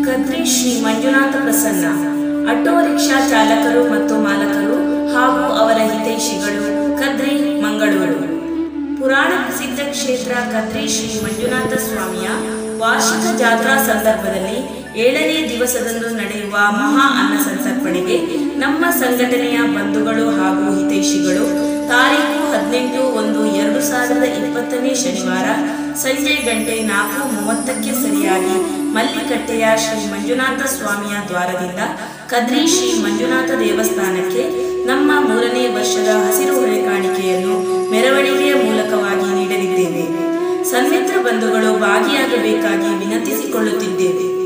Kadri Shri Manjunatha Prasanna auto rickshaw ಚಾಲಕರು ಮತ್ತು ಮಾಲಕರು ಹಾಗೂ ಅವರ ಹಿತೈಷಿಗಳು ಕದ್ರಿ ಮಂಗಳೂರು ಪುರಾಣ ಪ್ರಸಿದ್ಧ ಕ್ಷೇತ್ರ ಕದ್ರಿ ಶ್ರೀ ಮಂಜುನಾಥ ಸ್ವಾಮಿಯ ವಾರ್ಷಿಕ ಜಾತ್ರಾ ಸಂದರ್ಭದಲ್ಲಿ ಏಳನೇ ದಿವಸದಂದು ನಡೆಯುವ ಮಹಾ ಅನ್ನ ಸಂತರ್ಪಣೆಗೆ ನಮ್ಮ ಸಂಘಟನೆಯ ಬಂಧುಗಳು ಹಾಗೂ ಹಿತೈಷಿಗಳು ತಾರೀಕು ಹದಿನೆಂಟು ಒಂದು ಎರಡು ಸಾವಿರದ ಇಪ್ಪತ್ತನೇ ಶನಿವಾರ ಸಂಜೆ ಗಂಟೆ ನಾಲ್ಕು ಮೂವತ್ತಕ್ಕೆ ಸರಿಯಾಗಿ ಮಲ್ಲಿಕಟ್ಟೆಯ ಶ್ರೀ ಮಂಜುನಾಥ ಸ್ವಾಮಿಯ ದ್ವಾರದಿಂದ ಕದ್ರಿ ಶ್ರೀ ಮಂಜುನಾಥ ದೇವಸ್ಥಾನಕ್ಕೆ ನಮ್ಮ ಮೂರನೇ ವರ್ಷದ ಹಸಿರು ಹೊಳೆ ಕಾಣಿಕೆಯನ್ನು ಮೆರವಣಿಗೆಯ ಮೂಲಕವಾಗಿ ನೀಡಲಿದ್ದೇವೆ ಸನ್ಮಿತ್ರ ಬಂಧುಗಳು ಭಾಗಿಯಾಗಬೇಕಾಗಿ ವಿನಂತಿಸಿಕೊಳ್ಳುತ್ತಿದ್ದೇವೆ